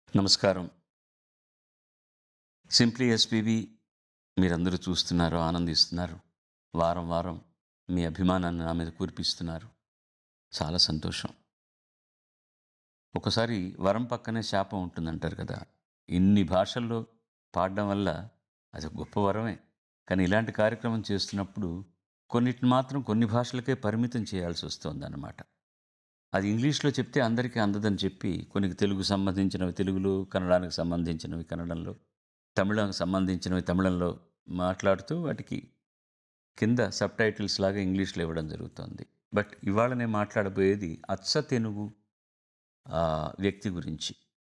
నమస్కారం simply SPB మీరందరూ చూస్తున్నారు ఆనందిస్తున్నారు వారం వారం మీ అభిమానాన్ని నా మీద కురిపిస్తున్నారు చాలా సంతోషం ఒకసారి వరం పక్కనే శాపం ఉంటుందంటారు కదా ఇన్ని భాషల్లో పాడడం వల్ల అది ఒక గొప్ప వరమే కానీ ఇలాంటి కార్యక్రమం చేస్తున్నప్పుడు కొన్నిటిని మాత్రం కొన్ని భాషలకే పరిమితం చేయాల్సి వస్తుంది అన్నమాట అది ఇంగ్లీష్లో చెప్తే అందరికీ అందదని చెప్పి కొన్ని తెలుగు సంబంధించినవి తెలుగులో కన్నడానికి సంబంధించినవి కన్నడంలో తమిళంకి సంబంధించినవి తమిళంలో మాట్లాడుతూ వాటికి కింద సబ్ టైటిల్స్ లాగా ఇంగ్లీష్లో ఇవ్వడం జరుగుతుంది బట్ ఇవాళ నేను మాట్లాడబోయేది అచ్చ తెనుగు ఆ, వ్యక్తి గురించి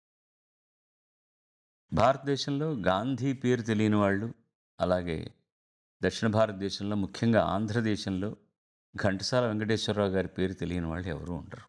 భారతదేశంలో గాంధీ పేరు తెలియని వాళ్ళు అలాగే దక్షిణ భారతదేశంలో ముఖ్యంగా ఆంధ్రదేశంలో ఘంటసాల వెంకటేశ్వరరావు గారి పేరు తెలియని వాళ్ళు ఎవరు ఉండరు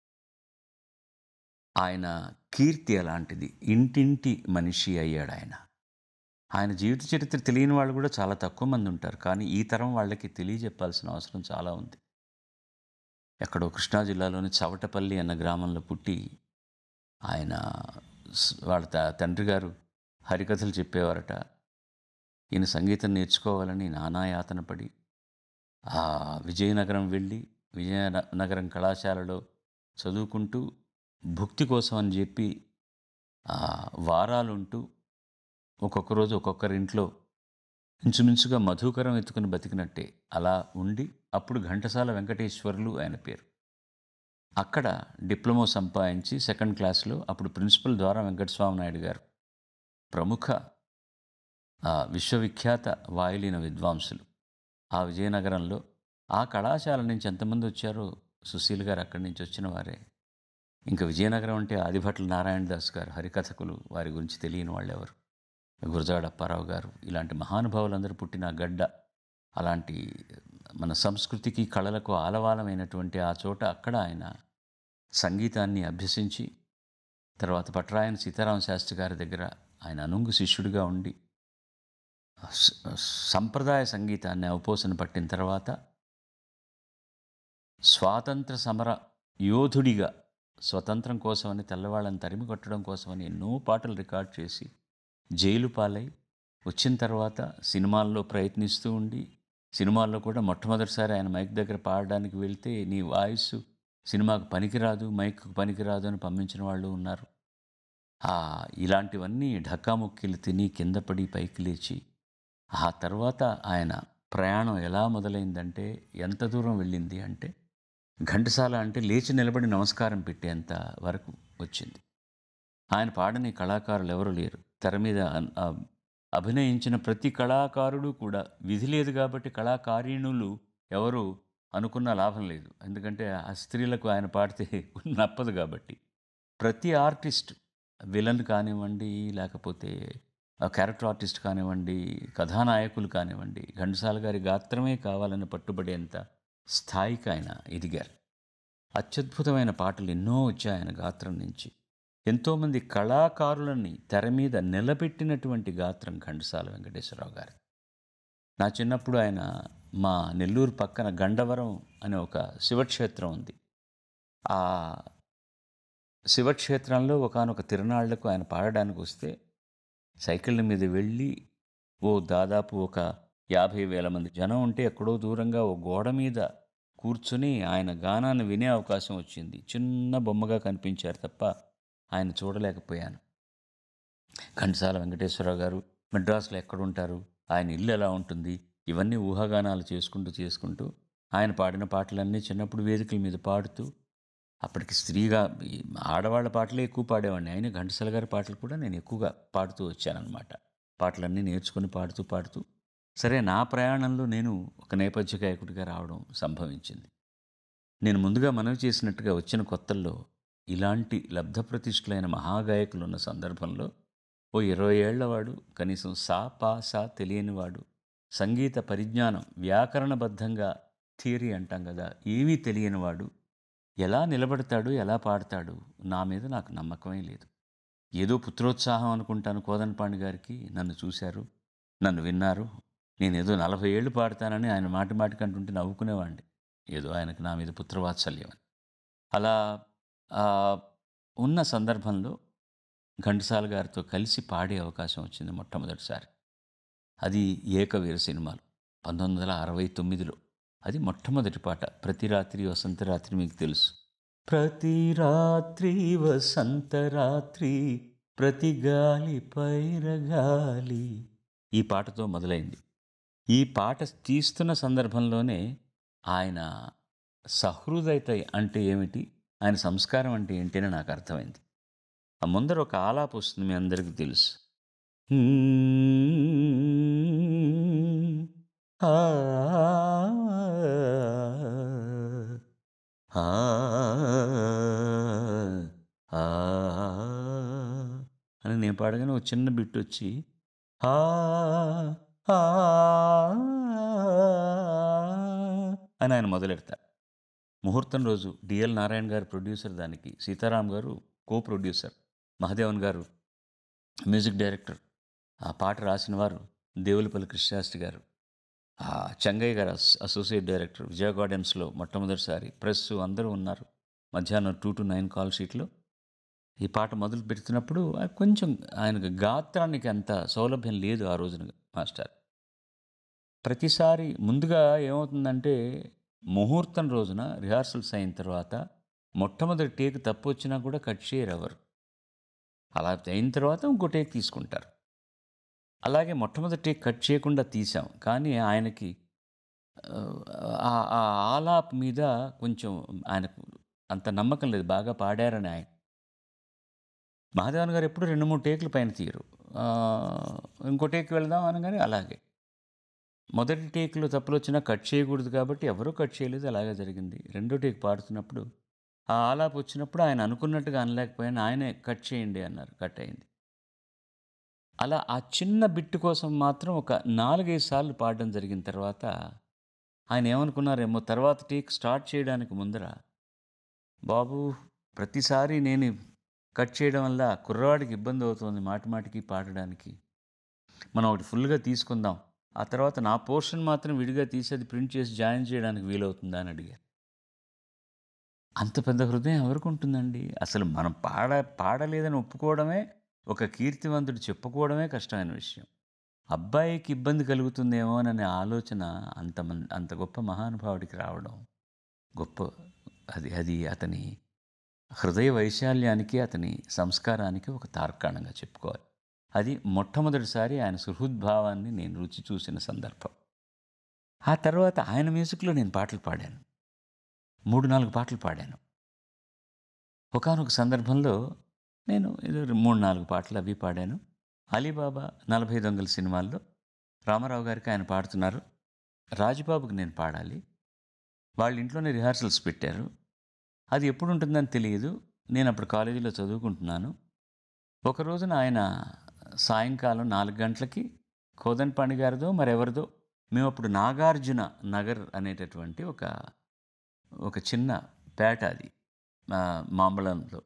ఆయన కీర్తి అలాంటిది ఇంటింటి మనిషి అయ్యాడు ఆయన ఆయన జీవిత చరిత్ర తెలియని వాళ్ళు కూడా చాలా తక్కువ మంది ఉంటారు కానీ ఈ తరం వాళ్ళకి తెలియజెప్పాల్సిన అవసరం చాలా ఉంది ఎక్కడో కృష్ణా జిల్లాలోని చవటపల్లి అన్న గ్రామంలో పుట్టి ఆయన స్- వాళ్ళ త- తండ్రి గారు హరికథలు చెప్పేవారట ఈయన సంగీతం నేర్చుకోవాలని నానాయాతన పడి ఆ విజయనగరం వెళ్ళి విజయనగరం కళాశాలలో చదువుకుంటూ భుక్తి కోసం అని చెప్పి ఆ వారాలుంటూ ఒక్కొక్క రోజు ఒక్కొక్కరింట్లో ఇంచుమించుగా మధుకరం ఎత్తుకుని బతికినట్టే అలా ఉండి అప్పుడు ఘంటసాల వెంకటేశ్వర్లు ఆయన పేరు అక్కడ డిప్లొమా సంపాదించి సెకండ్ క్లాస్లో అప్పుడు ప్రిన్సిపల్ ద్వారా వెంకటస్వామి నాయుడు గారు ప్రముఖ ఆ, విశ్వవిఖ్యాత వాయులీన విద్వాంసులు ఆ విజయనగరంలో ఆ కళాశాల నుంచి ఎంతమంది వచ్చారో సుశీల్ గారు అక్కడి నుంచి వచ్చిన వారే ఇంకా విజయనగరం అంటే ఆదిభట్ల నారాయణ దాస్ గారు హరికథకులు వారి గురించి తెలియని వాళ్ళు ఎవరు గురజాడ అప్పారావు గారు ఇలాంటి మహానుభావులందరూ పుట్టిన ఆ గడ్డ అలాంటి మన సంస్కృతికి కళలకు ఆలవాలమైనటువంటి ఆ చోట అక్కడ ఆయన సంగీతాన్ని అభ్యసించి తర్వాత పట్రాయన సీతారామ శాస్త్రి గారి దగ్గర ఆయన అనుంగు శిష్యుడిగా ఉండి స- సంప్రదాయ సంగీతాన్ని అవపోసన పట్టిన తర్వాత స్వాతంత్ర సమర యోధుడిగా స్వతంత్రం కోసమని తెల్లవాళ్ళని తరిమి కొట్టడం కోసమని ఎన్నో పాటలు రికార్డ్ చేసి జైలు పాలై వచ్చిన తర్వాత సినిమాల్లో ప్రయత్నిస్తూ ఉండి సినిమాల్లో కూడా మొట్టమొదటిసారి ఆయన మైక్ దగ్గర పాడడానికి వెళ్తే నీ వాయిస్ సినిమాకు పనికిరాదు మైక్కు పనికిరాదు అని పంపించిన వాళ్ళు ఉన్నారు ఆ ఇలాంటివన్నీ ఢక్కాముక్కిలు తిని కింద పడి పైకి లేచి ఆ తర్వాత ఆయన ప్రయాణం ఎలా మొదలైందంటే ఎంత దూరం వెళ్ళింది అంటే ఘంటసాల అంటే లేచి నిలబడి నమస్కారం పెట్టేంత వరకు వచ్చింది ఆయన పాడని కళాకారులు ఎవరు లేరు తెర మీద అన్- ఆ అభినయించిన ప్రతి కళాకారుడు కూడా విధి లేదు కాబట్టి కళాకారిణులు ఎవరు అనుకున్న లాభం లేదు ఎందుకంటే ఆ స్త్రీలకు ఆయన పాడితే నప్పదు కాబట్టి ప్రతి ఆర్టిస్ట్ విలన్ కానివ్వండి లేకపోతే ఆ క్యారెక్టర్ ఆర్టిస్ట్ కానివ్వండి కథానాయకులు కానివ్వండి ఘంటసాల గారి గాత్రమే కావాలని పట్టుబడేంత స్థాయికి ఆయన ఎదిగారు అత్యద్భుతమైన పాటలు ఎన్నో వచ్చాయి ఆయన గాత్రం నుంచి ఎంతోమంది కళాకారులని తెర మీద నిలబెట్టినటువంటి గాత్రం ఘంటసాల వెంకటేశ్వరరావు గారు నా చిన్నప్పుడు ఆయన మా నెల్లూరు పక్కన గండవరం అనే ఒక శివక్షేత్రం ఉంది ఆ శివక్షేత్రంలో ఒకనొక తిరునాళ్లకు ఆయన పాడడానికి వస్తే సైకిళ్ళ మీద వెళ్ళి ఓ దాదాపు ఒక యాభై వేల మంది జనం ఉంటే ఎక్కడో దూరంగా ఓ గోడ మీద కూర్చుని ఆయన గానాన్ని వినే అవకాశం వచ్చింది చిన్న బొమ్మగా కనిపించారు తప్ప ఆయన చూడలేకపోయాను ఘంటసాల వెంకటేశ్వరరావు గారు మెడ్రాస్లో ఎక్కడుంటారు ఆయన ఇల్లు ఎలా ఉంటుంది ఇవన్నీ ఊహాగానాలు చేసుకుంటూ చేసుకుంటూ ఆయన పాడిన పాటలన్నీ చిన్నప్పుడు వేదికల మీద పాడుతూ అప్పటికి స్త్రీగా ఈ ఆడవాళ్ళ పాటలే ఎక్కువ పాడేవాడిని ఆయన ఘంటసాల గారి పాటలు కూడా నేను ఎక్కువగా పాడుతూ వచ్చానన్నమాట పాటలన్నీ నేర్చుకుని పాడుతూ పాడుతూ సరే నా ప్రయాణంలో నేను ఒక నేపథ్య గాయకుడిగా రావడం సంభవించింది నేను ముందుగా మనవి చేసినట్టుగా వచ్చిన కొత్తల్లో ఇలాంటి లబ్ధప్రతిష్ఠులైన మహాగాయకులు ఉన్న సందర్భంలో ఓ ఇరవై ఏళ్లవాడు కనీసం సా పా సా తెలియనివాడు సంగీత పరిజ్ఞానం వ్యాకరణబద్ధంగా థియరీ అంటాం కదా ఏమీ తెలియనివాడు ఎలా నిలబడతాడు ఎలా పాడతాడు నా మీద నాకు నమ్మకమే లేదు ఏదో పుత్రోత్సాహం అనుకుంటాను కోదనపాండి గారికి నన్ను చూశారు నన్ను విన్నారు నేను ఏదో నలభై ఏళ్ళు పాడతానని ఆయన మాటి మాటికి అంటుంటే నవ్వుకునేవాడిని ఏదో ఆయనకు నా మీద పుత్రవాత్సల్యం అని అలా ఆ, ఉన్న సందర్భంలో ఘంటసాల గారితో కలిసి పాడే అవకాశం వచ్చింది మొట్టమొదటిసారి అది ఏకవీర సినిమాలు పంతొమ్మిది వందల అరవై తొమ్మిదిలో అది మొట్టమొదటి పాట ప్రతి రాత్రి వసంత రాత్రి మీకు తెలుసు ప్రతి రాత్రి వసంత రాత్రి ప్రతి గాలి పైరగాలి ఈ పాటతో మొదలైంది ఈ పాట తీస్తున్న సందర్భంలోనే ఆయన సహృదయత అంటే ఏమిటి ఆయన సంస్కారం అంటే ఏంటి అని నాకు అర్థమైంది ఆ ముందర ఒక ఆలాపు వస్తుంది మీ అందరికీ తెలుసు ఆ, ఆ, ఆ, అని నేను పాడగానే ఒక చిన్న బిట్ వచ్చి ఆ, ఆ, అని ఆయన మొదలెడతారు ముహూర్తం రోజు డిఎల్ నారాయణ గారు ప్రొడ్యూసర్ దానికి సీతారాం గారు కో ప్రొడ్యూసర్ మహదేవన్ గారు మ్యూజిక్ డైరెక్టర్ ఆ పాట రాసిన వారు దేవులపల్లి కృష్ణశాస్త్రి గారు ఆ చెంగయ్య గారు అస్- అసోసియేట్ డైరెక్టర్ విజయ గార్డెన్స్లో మొట్టమొదటిసారి ప్రెస్ అందరూ ఉన్నారు మధ్యాహ్నం టూ టు నైన్ కాల్ షీట్లో ఈ పాట మొదలు పెడుతున్నప్పుడు ఆ కొంచెం ఆయనకు గాత్రానికి అంత సౌలభ్యం లేదు ఆ రోజున మాస్టర్ ప్రతిసారి ముందుగా ఏమవుతుందంటే ముహూర్తం రోజున రిహార్సల్స్ అయిన తర్వాత మొట్టమొదటి టేక్ తప్పు వచ్చినా కూడా కట్ చేయరు ఎవరు అలా అయిన తర్వాత ఇంకో టేక్ తీసుకుంటారు అలాగే మొట్టమొదటి టేక్ కట్ చేయకుండా తీసాం కానీ ఆయనకి ఆ ఆ ఆలాప్ మీద కొంచెం ఆయనకు అంత నమ్మకం లేదు బాగా పాడారని ఆయన మహాదేవన్ గారు ఎప్పుడు రెండు మూడు టేకులు పైన తీయరు ఆ, ఇంకో టేక్ వెళ్దాం అనగానే అలాగే మొదటి టేక్లో తప్పులు వచ్చినా కట్ చేయకూడదు కాబట్టి ఎవరూ కట్ చేయలేదు అలాగే జరిగింది రెండో టేక్ పాడుతున్నప్పుడు ఆ ఆలాప్ వచ్చినప్పుడు ఆయన అనుకున్నట్టుగా అనలేకపోయినా ఆయనే కట్ చేయండి అన్నారు కట్ అయింది అలా ఆ చిన్న బిట్టు కోసం మాత్రం ఒక నాలుగైదు సార్లు పాడడం జరిగిన తర్వాత ఆయన ఏమనుకున్నారేమో తర్వాత టేక్ స్టార్ట్ చేయడానికి ముందర బాబు ప్రతిసారి నేను కట్ చేయడం వల్ల కుర్రవాడికి ఇబ్బంది అవుతుంది మాటి మాటికి పాడడానికి మనం ఒకటి ఫుల్గా తీసుకుందాం ఆ తర్వాత నా పోర్షన్ మాత్రం విడిగా తీసి అది ప్రింట్ చేసి జాయిన్ చేయడానికి వీలవుతుందా అని అడిగారు అంత పెద్ద హృదయం ఎవరికి ఉంటుందండి అసలు మనం పాడ పాడలేదని ఒప్పుకోవడమే ఒక కీర్తివంతుడు చెప్పుకోవడమే కష్టమైన విషయం అబ్బాయికి ఇబ్బంది కలుగుతుందేమో అనే ఆలోచన అంత మన్ అంత గొప్ప మహానుభావుడికి రావడం గొప్ప అది అది అతని హృదయ వైశాల్యానికి అతని సంస్కారానికి ఒక తార్కాణంగా చెప్పుకోవాలి అది మొట్టమొదటిసారి ఆయన సుహృద్భావాన్ని నేను రుచి చూసిన సందర్భం ఆ తర్వాత ఆయన మ్యూజిక్లో నేను పాటలు పాడాను మూడు నాలుగు పాటలు పాడాను ఒకానొక సందర్భంలో నేను ఏదో మూడు నాలుగు పాటలు అవి పాడాను అలీబాబా నలభై దొంగల సినిమాల్లో రామారావు గారికి ఆయన పాడుతున్నారు రాజుబాబుకి నేను పాడాలి వాళ్ళ ఇంట్లోనే రిహార్సల్స్ పెట్టారు అది ఎప్పుడు ఉంటుందని తెలియదు నేను అప్పుడు కాలేజీలో చదువుకుంటున్నాను ఒక రోజున ఆయన సాయంకాలం నాలుగు గంటలకి కోదండపాణి గారిదో మరెవరిదో మేము అప్పుడు నాగార్జున నగర్ అనేటటువంటి ఒక ఒక చిన్న పేట అది ఆ, మాంబళంలో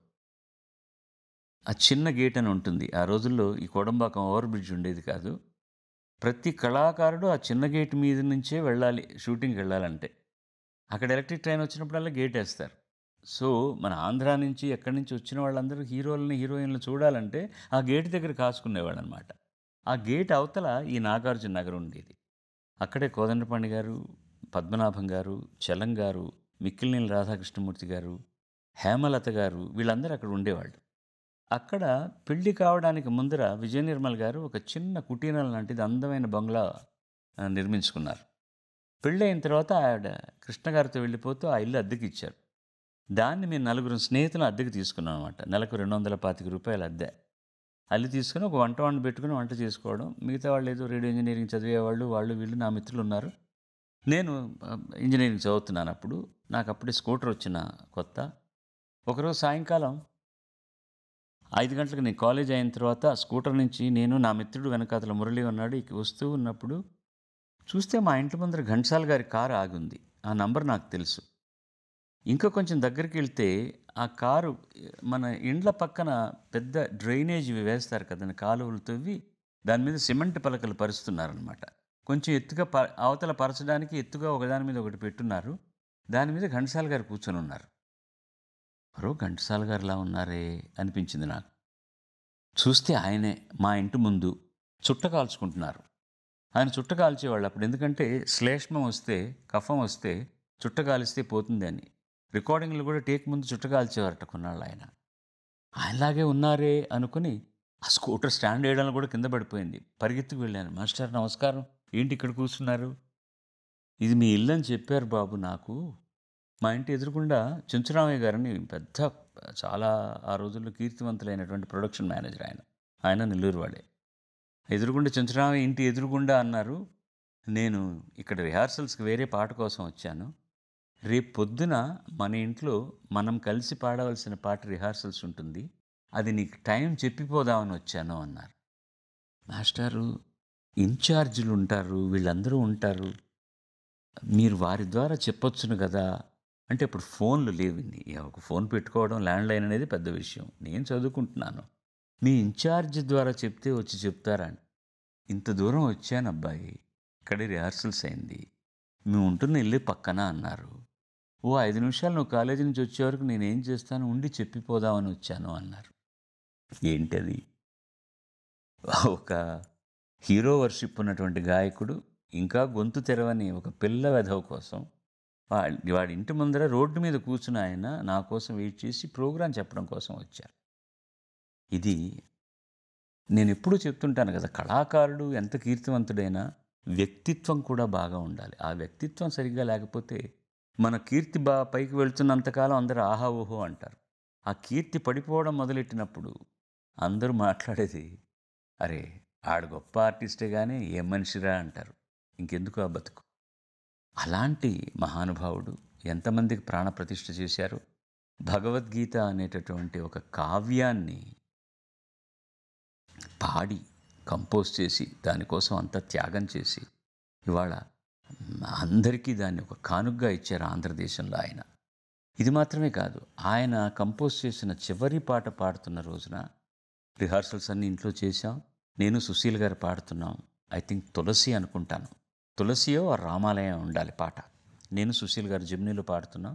ఆ చిన్న గేట్ అని ఉంటుంది ఆ రోజుల్లో ఈ కోడంబాకం ఓవర్ బ్రిడ్జ్ ఉండేది కాదు ప్రతి కళాకారుడు ఆ చిన్న గేట్ మీద నుంచే వెళ్ళాలి షూటింగ్కి వెళ్ళాలంటే అక్కడ ఎలక్ట్రిక్ ట్రైన్ వచ్చినప్పుడల్లా గేట్ వేస్తారు సో మన ఆంధ్రా నుంచి ఎక్కడి నుంచి వచ్చిన వాళ్ళందరూ హీరోలని హీరోయిన్లు చూడాలంటే ఆ గేట్ దగ్గర కాసుకునేవాడు అనమాట ఆ గేట్ అవతల ఈ నాగార్జున నగర్ ఉండేది అక్కడే కోదండపాణి గారు పద్మనాభం గారు చలం గారు మిక్కిలినేని రాధాకృష్ణమూర్తి గారు హేమలత గారు వీళ్ళందరూ అక్కడ ఉండేవాళ్ళు అక్కడ పెళ్లి కావడానికి ముందర విజయ నిర్మల్ గారు ఒక చిన్న కుటీరం లాంటిది అందమైన బంగ్లా ఆ, నిర్మించుకున్నారు పెళ్ళి అయిన తర్వాత ఆవిడ కృష్ణ గారితో వెళ్ళిపోతూ ఆ ఇల్లు అద్దెకి ఇచ్చారు దాన్ని మేము నలుగురు స్నేహితులు అద్దెకి తీసుకున్నాం అనమాట నెలకు రెండు వందల పాతిక రూపాయలు అద్దె అల్లి తీసుకుని ఒక వంట వంట పెట్టుకుని వంట చేసుకోవడం మిగతా వాళ్ళు ఏదో రేడియో ఇంజనీరింగ్ చదివేవాళ్ళు వాళ్ళు వీళ్ళు నా మిత్రులు ఉన్నారు నేను ఆ, ఇంజనీరింగ్ చదువుతున్నాను అప్పుడు నాకు అప్పుడే స్కూటర్ వచ్చిన కొత్త ఒకరోజు సాయంకాలం ఐదు గంటలకు నేను కాలేజ్ అయిన తర్వాత స్కూటర్ నుంచి నేను నా మిత్రుడు వెనకాతల మురళి ఉన్నాడు ఇక వస్తూ ఉన్నప్పుడు చూస్తే మా ఇంటి ముందర ఘంటసాల గారి కారు ఆగింది ఆ నంబర్ నాకు తెలుసు ఇంకా కొంచెం దగ్గరికి వెళ్తే ఆ కారు మన ఇండ్ల పక్కన పెద్ద డ్రైనేజ్ వేస్తారు కదండి కాలువలు తవ్వి దాని మీద సిమెంట్ పలకలు పరుస్తున్నారనమాట కొంచెం ఎత్తుగా ప అవతల పరచడానికి ఎత్తుగా ఒకదాని మీద ఒకటి పెట్టున్నారు దాని మీద ఘంటసాల గారు కూర్చొని ఉన్నారు మరో ఘంటసాల గారులా ఉన్నారే అనిపించింది నాకు చూస్తే ఆయనే మా ఇంటి ముందు చుట్ట కాల్చుకుంటున్నారు ఆయన చుట్ట కాల్చేవాళ్ళు అప్పుడు ఎందుకంటే శ్లేష్మం వస్తే కఫం వస్తే చుట్ట కాలిస్తే పోతుంది అని రికార్డింగ్లు కూడా టేక్ ముందు చుట్ట కాల్చేవారట కొన్నాళ్ళు ఆయన ఆయనలాగే ఉన్నారే అనుకుని ఆ స్కూటర్ స్టాండ్ వేయడానికి కూడా కింద పడిపోయింది పరిగెత్తుకు వెళ్ళాను మాస్టర్ నమస్కారం ఏంటి ఇక్కడ కూర్చున్నారు ఇది మీ ఇల్లు అని చెప్పారు బాబు నాకు మా ఇంటి ఎదురుకుండా చెంచురామయ్య గారని పెద్ద చాలా ఆ రోజుల్లో కీర్తివంతులైనటువంటి ప్రొడక్షన్ మేనేజర్ ఆయన ఆయన నెల్లూరు వాడే ఎదురుగుండా చెంచురామయ్య ఇంటి ఎదురుగుండా అన్నారు నేను ఇక్కడ రిహార్సల్స్కి వేరే పాట కోసం వచ్చాను రేపు పొద్దున మన ఇంట్లో మనం కలిసి పాడవలసిన పాట రిహార్సల్స్ ఉంటుంది అది నీకు టైం చెప్పిపోదామని వచ్చాను అన్నారు మాస్టారు ఇన్ఛార్జీలు ఉంటారు వీళ్ళందరూ ఉంటారు మీరు వారి ద్వారా చెప్పొచ్చును కదా అంటే ఇప్పుడు ఫోన్లు లేవు ఇన్ని. ఇక ఒక ఫోన్ పెట్టుకోవడం ల్యాండ్ అనేది పెద్ద విషయం నేను చదువుకుంటున్నాను మీ ఇన్ఛార్జ్ ద్వారా చెప్తే వచ్చి చెప్తారా ఇంత దూరం వచ్చాను అబ్బాయి ఇక్కడే రిహార్సల్స్ అయింది మేము ఉంటున్న ఇల్లు పక్కన అన్నారు ఓ ఐదు నిమిషాలు నువ్వు కాలేజీ నుంచి వచ్చే వరకు నేనేం చేస్తాను ఉండి చెప్పిపోదామని వచ్చాను అన్నారు ఏంటది ఒక హీరో వర్షిప్ ఉన్నటువంటి గాయకుడు ఇంకా గొంతు తెరవని ఒక పిల్ల వెధవ కోసం వాడి వాడి ఇంటి ముందర రోడ్డు మీద కూర్చుని ఆయన నా కోసం వెయిట్ చేసి ప్రోగ్రాం చెప్పడం కోసం వచ్చారు ఇది నేను ఎప్పుడూ చెప్తుంటాను కదా కళాకారుడు ఎంత కీర్తివంతుడైనా వ్యక్తిత్వం కూడా బాగా ఉండాలి ఆ వ్యక్తిత్వం సరిగ్గా లేకపోతే మన కీర్తి బా పైకి వెళ్తున్నంతకాలం అందరూ ఆహా ఓహో అంటారు ఆ కీర్తి పడిపోవడం మొదలెట్టినప్పుడు అందరూ మాట్లాడేది అరే ఆడు గొప్ప ఆర్టిస్టే కానీ ఏ మనిషిరా అంటారు ఇంకెందుకు ఆ బతుకు అలాంటి మహానుభావుడు ఎంతమందికి ప్రాణప్రతిష్ఠ చేశారు భగవద్గీత అనేటటువంటి ఒక కావ్యాన్ని పాడి కంపోజ్ చేసి దానికోసం అంతా త్యాగం చేసి ఇవాళ అందరికీ దాన్ని ఒక కానుగ్గా ఇచ్చారు ఆంధ్రదేశంలో ఆయన ఇది మాత్రమే కాదు ఆయన కంపోజ్ చేసిన చివరి పాట పాడుతున్న రోజున రిహార్సల్స్ అన్ని ఇంట్లో చేశాం నేను సుశీల్ గారు పాడుతున్నాం ఐ థింక్ తులసి అనుకుంటాను తులసియో ఆ రామాలయం ఉండాలి పాట నేను సుశీల్ గారు జమ్నీలో పాడుతున్నాం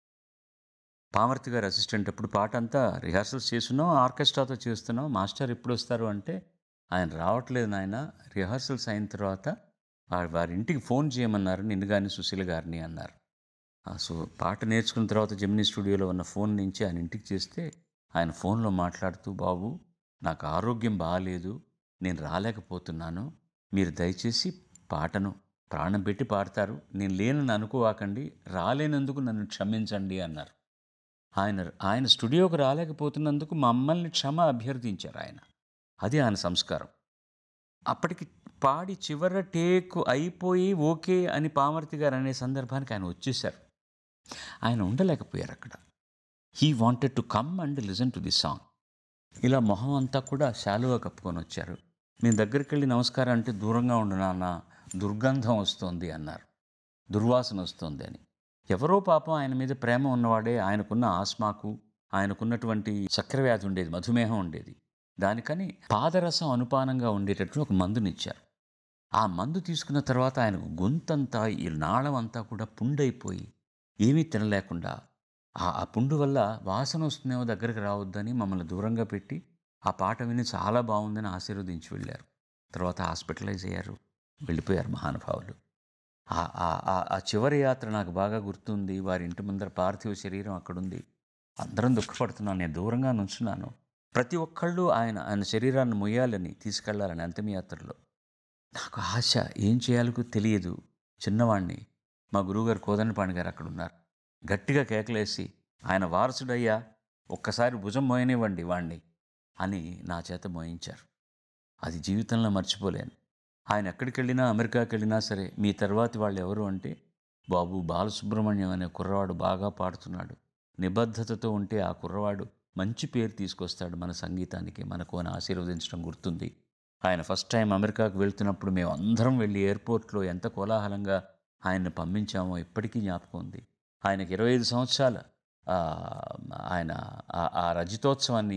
పామర్తి గారు అసిస్టెంట్ అప్పుడు పాట అంతా రిహార్సల్స్ చేస్తున్నాం ఆర్కెస్ట్రాతో చేస్తున్నాం మాస్టర్ ఎప్పుడు వస్తారు అంటే ఆయన రావట్లేదు నాయన రిహార్సల్స్ అయిన తర్వాత వా- వారి ఇంటికి ఫోన్ చేయమన్నారు నిన్ను కానీ సుశీల్ గారిని అన్నారు ఆ సో పాట నేర్చుకున్న తర్వాత జెమినీ స్టూడియోలో ఉన్న ఫోన్ నుంచి ఆయన ఇంటికి చేస్తే ఆయన ఫోన్లో మాట్లాడుతూ బాబు నాకు ఆరోగ్యం బాగాలేదు నేను రాలేకపోతున్నాను మీరు దయచేసి పాటను ప్రాణం పెట్టి పాడతారు నేను లేనని అనుకోవాకండి రాలేనందుకు నన్ను క్షమించండి అన్నారు ఆయన ఆయన స్టూడియోకి రాలేకపోతున్నందుకు మమ్మల్ని క్షమ అభ్యర్థించారు ఆయన అది ఆయన సంస్కారం అప్పటికి పాడి చివర టేక్ అయిపోయి ఓకే అని పామర్తి గారు అనే సందర్భానికి ఆయన వచ్చేశారు ఆయన ఉండలేకపోయారు అక్కడ he wanted to come and listen to the song ఇలా మొహం అంతా కూడా శాలువా కప్పుకొని వచ్చారు నేను దగ్గరికి వెళ్ళి నమస్కారం అంటే దూరంగా ఉండు నాన్న దుర్గంధం వస్తోంది అన్నారు దుర్వాసన వస్తోంది అని ఎవరో పాపం ఆయన మీద ప్రేమ ఉన్నవాడే ఆయనకున్న ఆస్మాకు ఆయనకున్నటువంటి చక్రవ్యాధి ఉండేది మధుమేహం ఉండేది దానికని పాదరసం అనుపానంగా ఉండేటట్టు ఒక మందునిచ్చారు ఆ మందు తీసుకున్న తర్వాత ఆయనకు గొంతంతా ఈ నాళం అంతా కూడా పుండైపోయి ఏమీ తినలేకుండా ఆ ఆ పుండు వల్ల వాసన వస్తుందేమో దగ్గరికి రావద్దని మమ్మల్ని దూరంగా పెట్టి ఆ పాట విని చాలా బాగుందని ఆశీర్వదించి వెళ్ళారు తర్వాత హాస్పిటలైజ్ అయ్యారు వెళ్ళిపోయారు మహానుభావులు ఆ- ఆ- ఆ- ఆ చివరి యాత్ర నాకు బాగా గుర్తుంది వారి ఇంటి ముందర పార్థివ శరీరం అక్కడుంది అందరం దుఃఖపడుతున్నాను నేను దూరంగా నుంచున్నాను ప్రతి ఒక్కళ్ళు ఆయన ఆయన శరీరాన్ని మొయ్యాలని తీసుకెళ్లాలని అంతిమయాత్రలో నాకు ఆశ ఏం చేయాలో తెలియదు చిన్నవాణ్ణి మా గురువుగారు కోదండపాణి గారు అక్కడ ఉన్నారు గట్టిగా కేకలేసి ఆయన వారసుడయ్యా ఒక్కసారి భుజం మోయనివ్వండి వాణ్ణి అని నా చేత మోయించారు అది జీవితంలో మర్చిపోలేను ఆయన ఎక్కడికి వెళ్ళినా అమెరికాకి వెళ్ళినా సరే మీ తర్వాతి వాళ్ళు ఎవరు అంటే బాబు బాలసుబ్రహ్మణ్యం అనే కుర్రవాడు బాగా పాడుతున్నాడు నిబద్ధతతో ఉంటే ఆ కుర్రవాడు మంచి పేరు తీసుకొస్తాడు మన సంగీతానికి మనకు అని ఆశీర్వదించడం గుర్తుంది ఆయన ఫస్ట్ టైం అమెరికాకు వెళ్తున్నప్పుడు మేము అందరం వెళ్ళి ఎయిర్పోర్ట్లో ఎంత కోలాహలంగా ఆయన్ని పంపించామో ఇప్పటికీ జ్ఞాపకం ఉంది ఆయనకి ఇరవై ఐదు సంవత్సరాల ఆ, ఆయన ఆ- ఆ రజతోత్సవాన్ని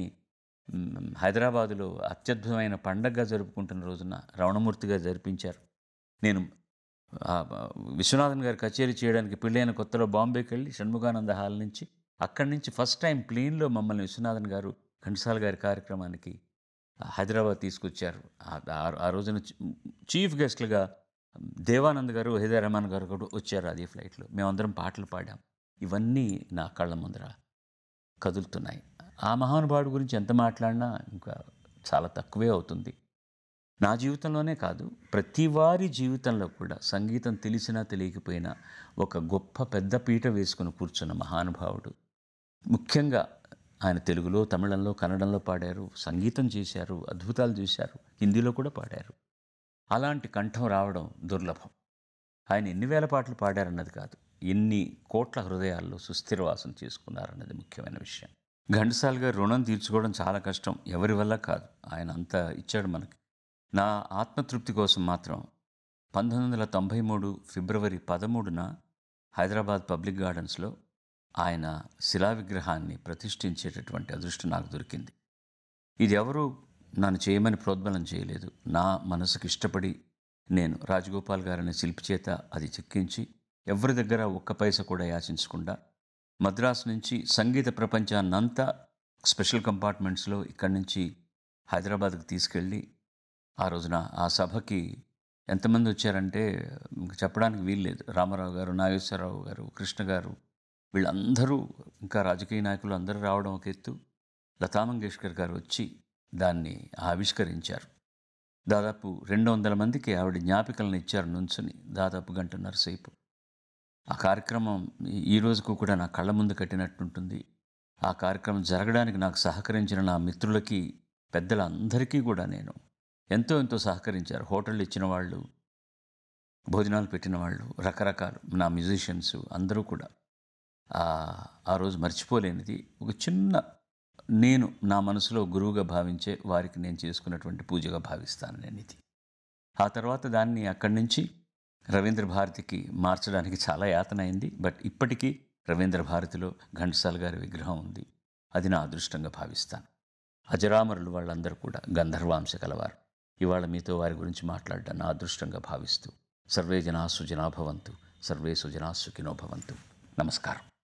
మ్, హైదరాబాదులో అత్యద్భుతమైన పండగగా జరుపుకుంటున్న రోజున రమణమూర్తిగా జరిపించారు నేను ఆ, విశ్వనాథన్ గారి కచేరీ చేయడానికి పెళ్ళైన కొత్తలో బాంబేకి వెళ్ళి షణ్ముగానంద హాల్ నుంచి అక్కడి నుంచి ఫస్ట్ టైం ప్లేన్లో మమ్మల్ని విశ్వనాథన్ గారు ఘంటసాల గారి కార్యక్రమానికి హైదరాబాద్ తీసుకొచ్చారు ఆ- ఆ- ఆ రోజున చీ- చీఫ్ గెస్ట్లుగా దేవానంద్ గారు హైదర్ రహమాన్ గారు కూడా వచ్చారు అదే ఫ్లైట్లో మేమందరం పాటలు పాడాం ఇవన్నీ నా కళ్ళ ముందర కదులుతున్నాయి ఆ మహానుభావుడి గురించి ఎంత మాట్లాడినా ఇంకా చాలా తక్కువే అవుతుంది నా జీవితంలోనే కాదు ప్రతి వారి జీవితంలో కూడా సంగీతం తెలిసినా తెలియకపోయినా ఒక గొప్ప పెద్ద పీట వేసుకుని కూర్చున్న మహానుభావుడు ముఖ్యంగా ఆయన తెలుగులో తమిళంలో కన్నడంలో పాడారు సంగీతం చేశారు అద్భుతాలు చేశారు హిందీలో కూడా పాడారు అలాంటి కంఠం రావడం దుర్లభం ఆయన ఎన్ని వేల పాటలు పాడారన్నది కాదు ఎన్ని కోట్ల హృదయాల్లో సుస్థిరవాసం చేసుకున్నారన్నది ముఖ్యమైన విషయం ఘంటసాల్ గారు రుణం తీర్చుకోవడం చాలా కష్టం ఎవరి వల్ల కాదు ఆయన అంతా ఇచ్చాడు మనకి నా ఆత్మతృప్తి కోసం మాత్రం పంతొమ్మిది వందల తొంభై మూడు ఫిబ్రవరి పదమూడున హైదరాబాద్ పబ్లిక్ గార్డెన్స్లో ఆయన శిలా విగ్రహాన్ని ప్రతిష్ఠించేటటువంటి అదృష్టం నాకు దొరికింది ఇది ఎవరు నన్ను చేయమని ప్రోద్బలం చేయలేదు నా మనసుకు ఇష్టపడి నేను రాజగోపాల్ గారిని శిల్పి చేత అది చెక్కించి ఎవరి దగ్గర ఒక్క పైస కూడా యాచించకుండా మద్రాసు నుంచి సంగీత ప్రపంచాన్నంతా స్పెషల్ కంపార్ట్మెంట్స్లో ఇక్కడి నుంచి హైదరాబాద్కి తీసుకెళ్ళి ఆ రోజున ఆ సభకి ఎంతమంది వచ్చారంటే ఇంక చెప్పడానికి వీల్లేదు రామారావు గారు నాగేశ్వరరావు గారు కృష్ణ గారు వీళ్ళందరూ ఇంకా రాజకీయ నాయకులు అందరూ రావడం ఒక ఎత్తు లతా మంగేష్కర్ గారు వచ్చి దాన్ని ఆవిష్కరించారు దాదాపు రెండు వందల మందికి ఆవిడ జ్ఞాపికలను ఇచ్చారు నుంచుని దాదాపు గంటన్నర సేపు ఆ కార్యక్రమం ఈ- ఈ రోజుకు కూడా నా కళ్ళ ముందు కట్టినట్టుంటుంది ఆ కార్యక్రమం జరగడానికి నాకు సహకరించిన నా మిత్రులకి పెద్దలందరికీ కూడా నేను ఎంతో ఎంతో సహకరించారు హోటళ్ళు ఇచ్చిన వాళ్ళు భోజనాలు పెట్టిన వాళ్ళు రకరకాలు నా మ్యూజిషియన్స్ అందరూ కూడా ఆ- ఆ రోజు మర్చిపోలేనిది ఒక చిన్న నేను నా మనసులో గురువుగా భావించే వారికి నేను చేసుకున్నటువంటి పూజగా భావిస్తాను నేను ఇది ఆ తర్వాత దాన్ని అక్కడి నుంచి రవీంద్ర భారతికి మార్చడానికి చాలా యాతన అయింది బట్ ఇప్పటికీ రవీంద్ర భారతిలో ఘంటసాల గారి విగ్రహం ఉంది అది నా అదృష్టంగా భావిస్తాను అజరామరులు వాళ్ళందరూ కూడా గంధర్వాంశ కలవారు ఇవాళ మీతో వారి గురించి మాట్లాడడం నా అదృష్టంగా భావిస్తూ సర్వే జనా సుజనా భవంతు సర్వే సుజనా సుఖినో భవంతు నమస్కారం